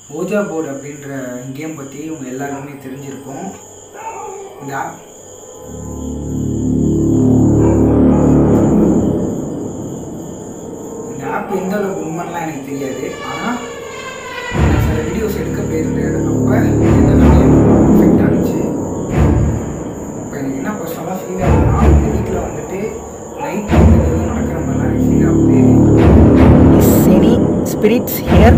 Ouija board அப்படின்ற game பற்றி உங்கள் எல்லாருக்குமே தெரிஞ்சிருக்கும் இந்த ஆப் இந்த ஆப் எந்த அளவுக்கு உண்மைலாம் எனக்கு தெரியாது ஆனால் நான் சில வீடியோஸ் எடுக்க போயிருந்தேன் அப்போ என்ன நிறைய எஃபெக்ட் ஆனிச்சு இப்போ எனக்கு என்ன பர்சனலாக ஃபீல் ஆகுதுன்னா இந்த வீட்டில் வந்துட்டு நைட் எதுவும் நடக்கிற மாதிரிலாம் எனக்கு ஃபீல் ஆகுது Is any spirits here?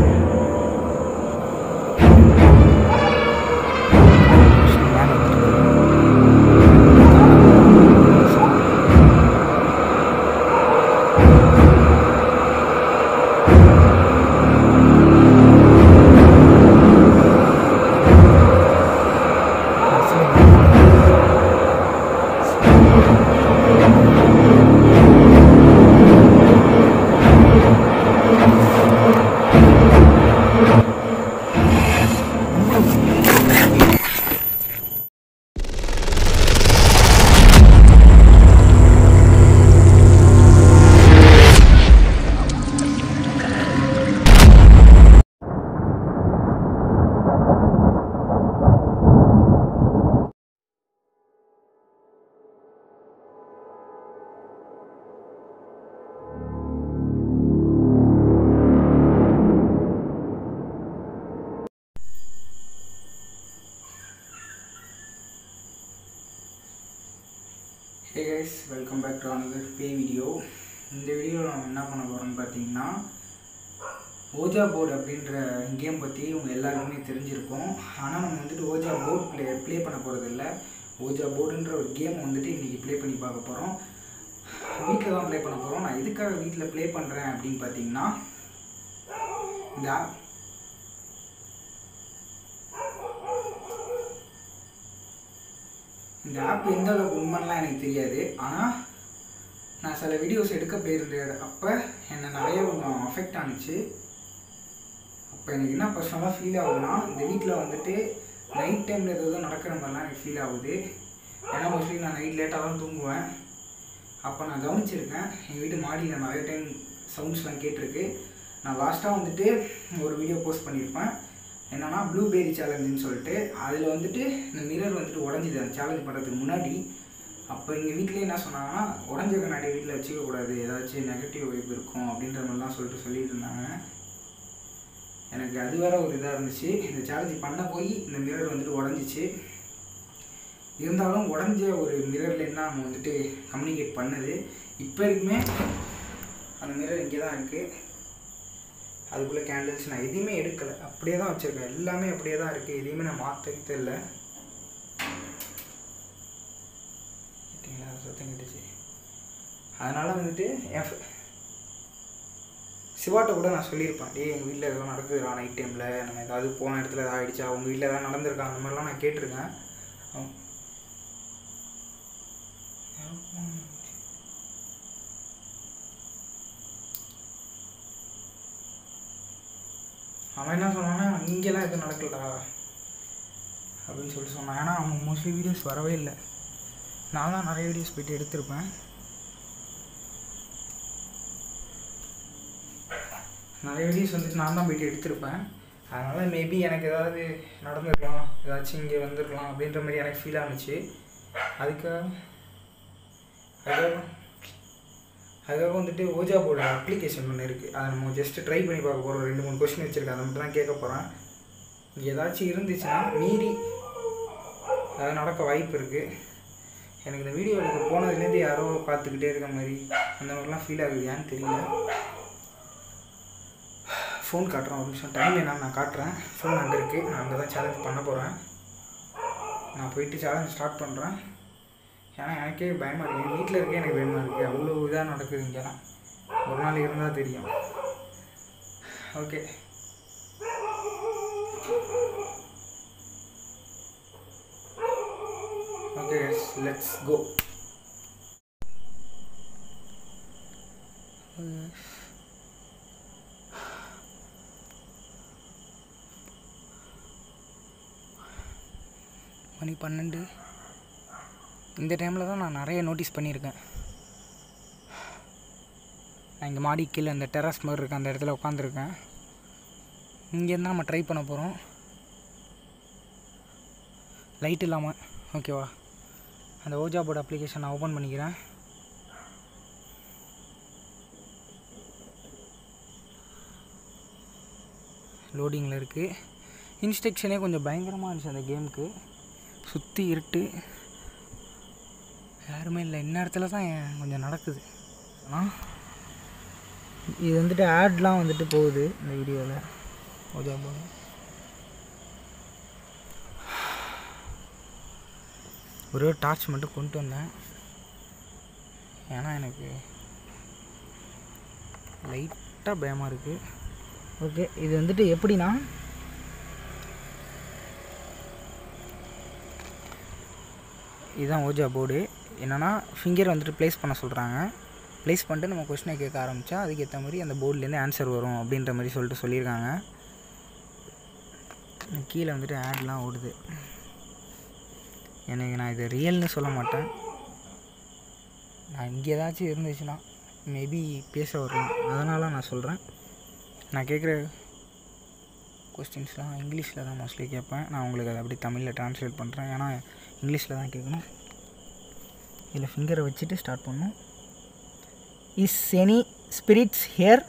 Hey guys welcome back to another bay video இந்த வீடியோவில் நம்ம என்ன பண்ண போகிறோம்னு பார்த்தீங்கன்னா ஓஜா போர்டு அப்படின்ற கேம் பற்றி உங்கள் எல்லாருக்குமே தெரிஞ்சிருக்கும் ஆனால் நம்ம வந்துட்டு ஓஜா போர்ட் ப்ளே ப்ளே பண்ண போகிறது இல்லை ஓஜா போர்டுன்ற ஒரு கேம் வந்துட்டு இன்றைக்கி ப்ளே பண்ணி பார்க்க போகிறோம் வீட்டில் தான் ப்ளே பண்ண போகிறோம் நான் எதுக்காக வீட்டில் ப்ளே பண்ணுறேன் அப்படின்னு பார்த்தீங்கன்னா இந்த app இந்த ஆப் எந்த அளவுக்கு உண்மைலாம் எனக்கு தெரியாது ஆனால் நான் சில வீடியோஸ் எடுக்க போயிருந்தேன் அப்போ என்னை நிறைய கொஞ்சம் அஃபெக்ட் ஆனிச்சு அப்போ எனக்கு என்ன பர்சனலாக ஃபீல் ஆகுதுன்னா இந்த வீட்டில் வந்துட்டு நைட் டைமில் ஏதோ நடக்கிற மாதிரிலாம் எனக்கு ஃபீல் ஆகுது ஏன்னா மோஸ்ட்லி நான் நைட் லேட்டாக தான் தூங்குவேன் அப்போ நான் கவனிச்சிருக்கேன் எங்கள் வீட்டு மாடியில் நிறைய டைம் சவுண்ட்ஸ்லாம் கேட்டிருக்கு நான் லாஸ்ட்டாக வந்துட்டு ஒரு வீடியோ போஸ்ட் பண்ணியிருப்பேன் என்னன்னா ப்ளூபெரி சேலஞ்சுன்னு சொல்லிட்டு அதில் வந்துட்டு இந்த மிரர் வந்துட்டு உடஞ்சிது அந்த சேலஞ்ச் பண்ணுறதுக்கு முன்னாடி அப்போ எங்கள் வீட்டிலே என்ன சொன்னாங்கன்னா உடஞ்ச கண்ணாடி வீட்டில் வச்சுக்கக்கூடாது ஏதாச்சும் நெகட்டிவ் வைப் இருக்கும் அப்படின்ற மாதிரிலாம் சொல்லிட்டு சொல்லிட்டு இருந்தாங்க எனக்கு அது வேற ஒரு இதாக இருந்துச்சு இந்த சேலஞ்ச் பண்ண போய் இந்த மிரர் வந்துட்டு உடஞ்சிச்சு இருந்தாலும் உடஞ்ச ஒரு மிரரில் என்ன நம்ம வந்துட்டு கம்யூனிகேட் பண்ணுது இப்போ வரைக்குமே அந்த மிரர் இங்கே தான் இருக்குது அதுக்குள்ளே கேண்டில்ஸ் நான் எதையுமே எடுக்கலை அப்படியே தான் வச்சுருக்கேன் எல்லாமே அப்படியே தான் இருக்குது எதையுமே நான் மாற்றவே இல்லை கேட்டிங்களா சத்தம் கேட்டுச்சு அதனால் வந்துட்டு என் fr- சிவாட்ட கூட நான் சொல்லியிருப்பேன் டேய் எங்கள் வீட்டில் ஏதோ நடக்குதுடா நைட் டைமில் நம்ம ஏதாவது போன இடத்துல ஏதாவது ஆகிடுச்சா உங்கள் வீட்டில் ஏதாவது நடந்திருக்கா அந்த மாதிரிலாம் நான் கேட்டிருக்கேன் அவன் யாரோ phone வந்துச்சு. அவன் என்ன சொன்னான்னா இங்கெல்லாம் எதுவும் நடக்கலடா அப்படின்னு சொல்லி சொன்னான் ஏன்னா அவன் மோஸ்ட்லி வீடியோஸ் வரவே இல்லை நான் தான் நிறைய வீடியோஸ் போயிட்டு எடுத்திருப்பேன் நிறைய வீடியோஸ் வந்துட்டு நான் தான் போயிட்டு எடுத்திருப்பேன் அதனால் மேபி எனக்கு ஏதாவது நடந்திருக்கலாம் ஏதாச்சும் இங்கே வந்திருக்கலாம் அப்படின்ற மாதிரி எனக்கு ஃபீல் ஆனுச்சு அதுக்காக அதுக்காக அதுக்காக வந்துட்டு ஓஜா போர்டு அப்ளிகேஷன் ஒன்று இருக்குது அதை நம்ம ஜஸ்ட் ட்ரை பண்ணி பார்க்க போகிறோம் ரெண்டு மூணு கொஸ்டின் வச்சுருக்கேன் அதை மட்டும் தான் கேட்க போகிறேன் இங்கே ஏதாச்சும் இருந்துச்சுன்னா மீறி அது நடக்க வாய்ப்பு இருக்குது எனக்கு இந்த வீடியோ எடுக்க போனதுலேருந்து யாரோ பார்த்துக்கிட்டே இருக்க மாதிரி அந்த மாதிரிலாம் ஃபீல் ஆகுது ஏன்னு தெரியல ஃபோன் காட்டுறேன் ஒரு நிமிஷம் டைம் என்ன நான் காட்டுறேன் ஃபோன் அங்கே இருக்குது நான் அங்கே தான் சேலஞ்ச் பண்ண போகிறேன் நான் போயிட்டு சேலஞ்ச் ஸ்டார்ட் பண்ணுறேன் ஏன்னா எனக்கே பயமாக இருக்குது வீட்டில் இருக்கே எனக்கு பயமாக இருக்குது அவ்வளோ இதாக நடக்குது இங்கெல்லாம் ஒரு நாள் இருந்தால் தெரியும் ஓகே ஓகே லெட்ஸ் கோ மணி பன்னெண்டு இந்த டைமில் தான் நான் நிறைய நோட்டீஸ் பண்ணியிருக்கேன் நான் இங்கே மாடி கீழே இந்த டெரஸ் மாதிரி இருக்கு அந்த இடத்துல உட்காந்துருக்கேன் இங்கேருந்து நம்ம ட்ரை பண்ண போகிறோம் லைட் இல்லாமல் ஓகேவா அந்த ஓஜா போர்டு அப்ளிகேஷன் நான் ஓப்பன் பண்ணிக்கிறேன் லோடிங்கில் இருக்குது இன்ஸ்ட்ரக்ஷனே கொஞ்சம் பயங்கரமாக இருந்துச்சு அந்த கேமுக்கு சுற்றி இருட்டு யாருமே இல்லை இந்நேரத்தில் தான் என் கொஞ்சம் நடக்குது ஆனால் இது வந்துட்டு ஆட்லாம் வந்துட்டு போகுது இந்த வீடியோவில் ஓஜா போர்டு ஒரே டார்ச் மட்டும் கொண்டு வந்தேன் ஏன்னா எனக்கு லைட்டாக பயமாக இருக்குது ஓகே இது வந்துட்டு எப்படின்னா இதுதான் ஓஜா போர்டு என்னென்னா ஃபிங்கர் வந்துட்டு ப்ளேஸ் பண்ண சொல்கிறாங்க ப்ளேஸ் பண்ணிட்டு நம்ம கொஷினை கேட்க ஆரம்பித்தா அதுக்கேற்ற மாதிரி அந்த போர்ட்லேருந்து ஆன்சர் வரும் அப்படின்ற மாதிரி சொல்லிட்டு சொல்லியிருக்காங்க கீழே வந்துட்டு ஆட்லாம் ஓடுது எனக்கு நான் இது ரியல்னு சொல்ல மாட்டேன் நான் இங்கே ஏதாச்சும் இருந்துச்சுன்னா மேபி பேச வரலாம் அதனால் நான் சொல்கிறேன் நான் கேட்குற கொஸ்டின்ஸ்லாம் இங்கிலீஷில் தான் மோஸ்ட்லி கேட்பேன் நான் உங்களுக்கு அதை அப்படி தமிழில் ட்ரான்ஸ்லேட் பண்ணுறேன் ஏன்னா இங்கிலீஷில் தான் கேட்கணும் இதில் ஃபிங்கரை வச்சுட்டு ஸ்டார்ட் பண்ணணும் is any spirits here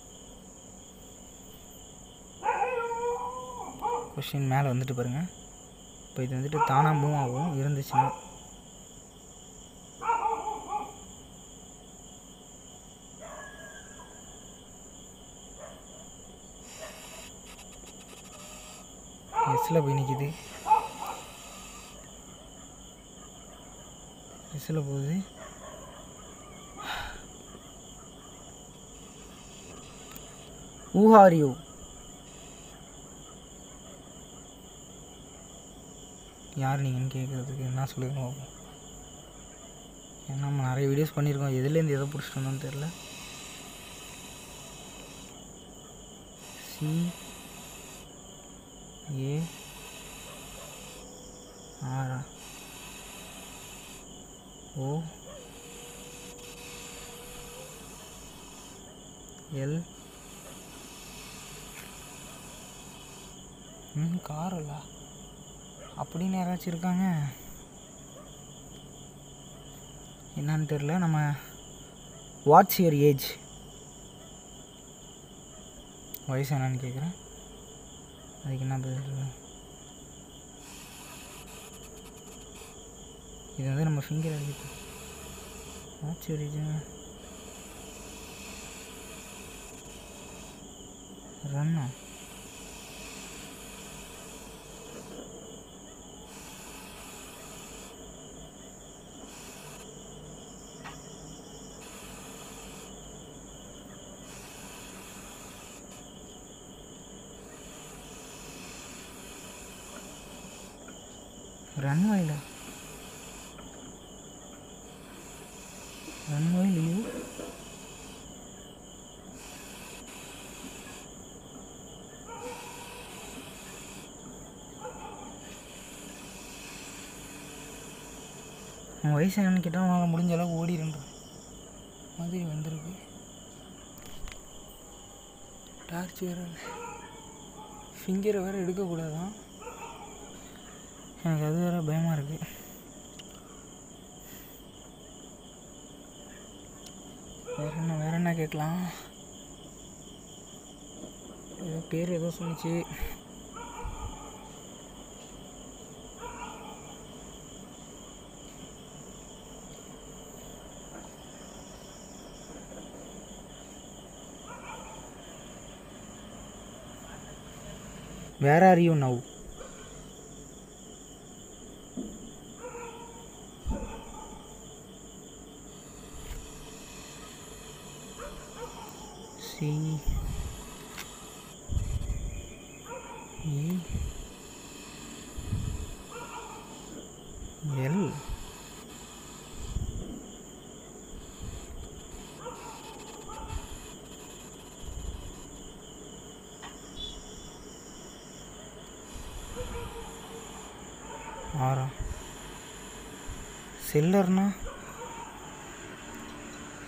question மேலே வந்துட்டு பாருங்கள் இப்போ இது வந்துட்டு தானாக மூவ் ஆகும் இருந்துச்சுன்னா எஸ்ஸில் போய் நிற்கிது எஸ்ஸில் போகுது ஊ ஆர் யூ யார் நீங்கன்னு கேட்குறதுக்கு என்ன சொல்லுங்க பார்ப்போம் ஏன்னா நம்ம நிறைய வீடியோஸ் பண்ணியிருக்கோம் எதுலேருந்து எதை பிடிச்சிட்டு வந்தோம்னு தெரில சி ஏ ஆரா ஓ எல் ம் காரலா அப்படின்னு யாராச்சும் இருக்காங்க என்னன்னு தெரில நம்ம வாட்ஸ் யுவர் ஏஜ் வயசு என்னன்னு கேட்குறேன் அதுக்கு என்ன பதில் சொல்ல? இது வந்து நம்ம ஃபிங்கர் அடிக்கிட்டு வாட்ஸ் யுவர் ஏஜ் ரன்னா ரன்வாயில் ரன்வாயில் உன் வயசு என்னன்னு கேட்டால் உன்னால் முடிஞ்ச அளவுக்கு ஓடிடுன்ற மாதிரி வந்திருக்கு டார்ச் வேறு ஃபிங்கரை வேறு எடுக்கக்கூடாதான் எனக்கு அது வேறு பயமாக இருக்குது வேற என்ன வேற என்ன கேட்கலாம் ஏதோ பேர் ஏதோ சொன்னிச்சு where are you now C E L ஆறா செல்லர்னா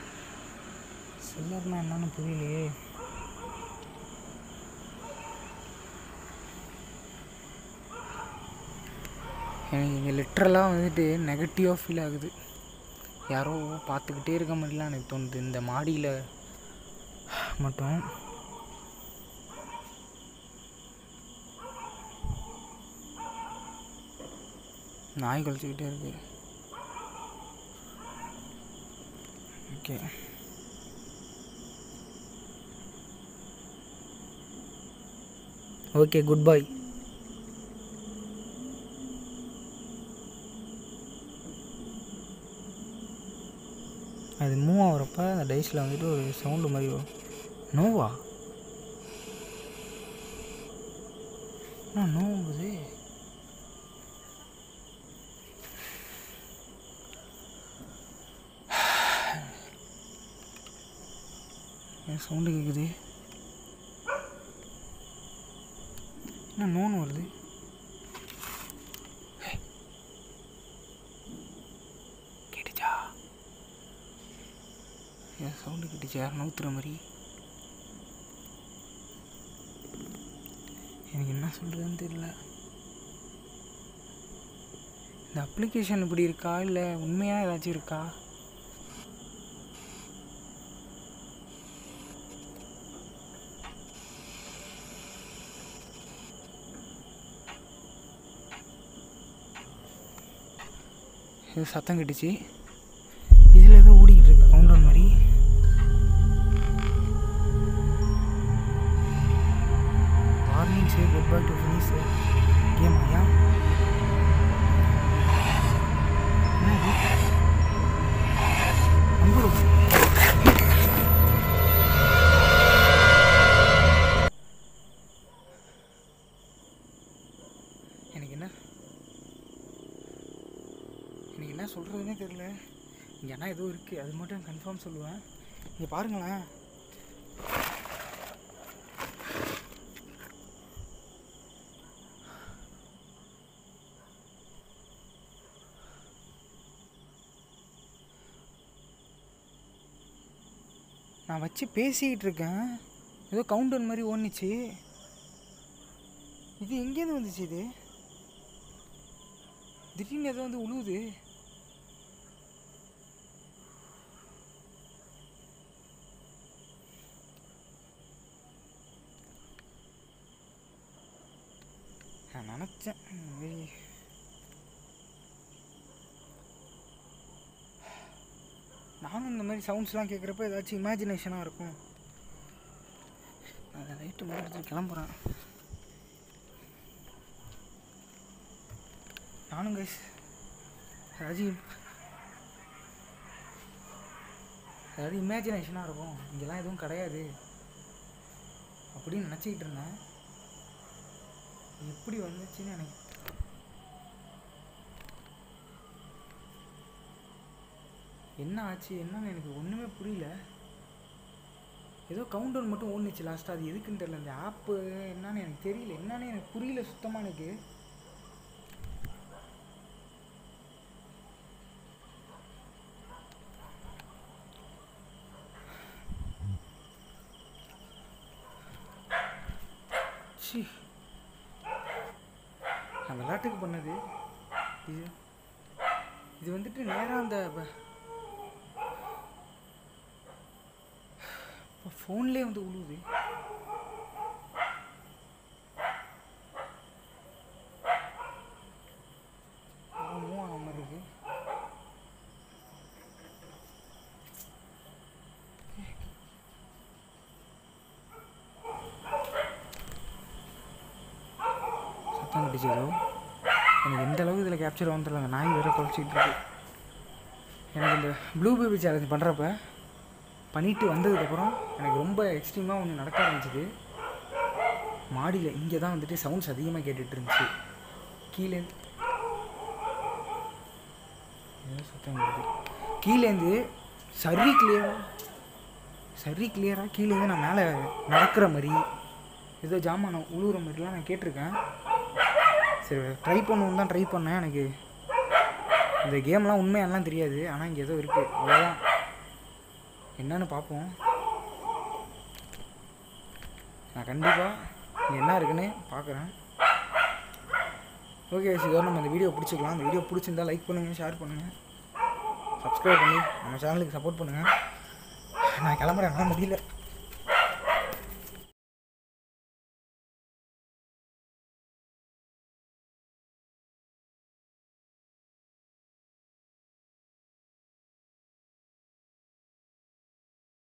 செல்லர்னா என்னன்னு புரியலையே எனக்கு இங்கே லிட்ரலாக வந்துட்டு நெகட்டிவாக ஃபீல் ஆகுது யாரோ பார்த்துக்கிட்டே இருக்க மாதிரிலாம் எனக்கு தோணுது இந்த மாடியில் மட்டும் நாய் கழிச்சுக்கிட்டே இருக்கு ஓகே ஓகே குட் பை அது மூவ் ஆகிறப்ப அந்த டைஸில் வந்துட்டு ஒரு சவுண்டு மாதிரி வரும் நோவா என்ன நோவுங்குது ஏன் சவுண்டு கேட்குது என்ன நோன்னு வருது ஹே. கேட்டுச்சா ஏன் சவுண்டு கேட்டுச்சு யார் நவுத்துற மாதிரி எனக்கு என்ன சொல்கிறதுன்னு தெரியல இந்த அப்ளிகேஷன் இப்படி இருக்கா இல்லை உண்மையாக ஏதாச்சும் இருக்கா இது சத்தம் கட்டுச்சு இதில் ஏதோ ஓடிக்கிட்டு இருக்கு கவுண்டர் மாதிரி warning say get back to finish game ஐயா என்ன இது? நம்புறோம். எனக்கு என்ன எனக்கு என்ன சொல்கிறதுனே தெரில இங்கே ஆனால் ஏதோ இருக்குது அது மட்டும் கன்ஃபார்ம் சொல்லுவேன் இங்கே பாருங்களேன் நான் வச்சு பேசிக்கிட்டு இருக்கேன் ஏதோ கவுண்டர் மாதிரி ஓடுனுச்சு இது எங்கேருந்து வந்துச்சு இது திடீர்னு ஏதோ வந்து உழுவுது நான் நினச்சேன் ஏய். நானும் இந்த மாதிரி சவுண்ட்ஸ்லாம் கேட்குறப்ப ஏதாச்சும் இமேஜினேஷனாக இருக்கும் அதை லைட்டு முடிச்சு கிளம்புறேன் நானும் கைஸ் ஏதாச்சும் அதாவது இமேஜினேஷனாக இருக்கும் இங்கெல்லாம் எதுவும் கிடையாது அப்படின்னு நினச்சிக்கிட்டு இருந்தேன் எப்படி வந்துச்சுன்னு எனக்கு என்ன ஆச்சு என்னன்னு எனக்கு ஒன்றுமே புரியல ஏதோ கவுண்டர் மட்டும் ஓடுனுச்சு லாஸ்ட்டாக அது எதுக்குன்னு தெரியல இந்த ஆப்பு என்னன்னு எனக்கு தெரியல என்னன்னு எனக்கு புரியல சுத்தமாக எனக்கு சி நான் விளையாட்டுக்கு பண்ணது இது இது வந்துட்டு நேராக அந்த ஃபோன்லேயே வந்து உழுவுது மூவ் ஆன மாதிரி இருக்கு சத்தம் கட்டிச்சு ஏதோ எனக்கு எந்த அளவுக்கு இதில் கேப்சர் ஆகும் தெரியல அந்த நாய் வேற குறைச்சிட்டு இருக்கு எனக்கு இந்த ப்ளூ பேபி சேலஞ்ச் பண்ணுறப்ப பண்ணிட்டு வந்ததுக்கப்புறம் எனக்கு ரொம்ப எக்ஸ்ட்ரீமாக ஒன்று நடக்க ஆரம்பிச்சிது மாடியில் இங்கே தான் வந்துட்டு சவுண்ட்ஸ் அதிகமாக கேட்டுட்டு இருந்துச்சு கீழே ஏதோ சத்தம் வருது கீழேருந்து சரி கிளியராக சரி கிளியராக கீழேருந்து நான் மேலே நடக்கிற மாதிரி ஏதோ ஜாமான் உழுவுற மாதிரிலாம் நான் கேட்டிருக்கேன் சரி ட்ரை பண்ணுவோம் தான் ட்ரை பண்ணேன் எனக்கு இந்த கேம்லாம் உண்மையெல்லாம் தெரியாது ஆனால் இங்கே ஏதோ இருக்குது அவ்வளோதான் என்னன்னு பார்ப்போம் நான் கண்டிப்பாக இங்கே என்ன இருக்குன்னு பார்க்குறேன் ஓகே இதோட நம்ம இந்த வீடியோ பிடிச்சிக்கலாம் இந்த வீடியோ பிடிச்சிருந்தா லைக் பண்ணுங்கள் ஷேர் பண்ணுங்கள் சப்ஸ்கிரைப் பண்ணி நம்ம சேனலுக்கு சப்போர்ட் பண்ணுங்கள் நான் கிளம்புறேன் என்னால் முடியல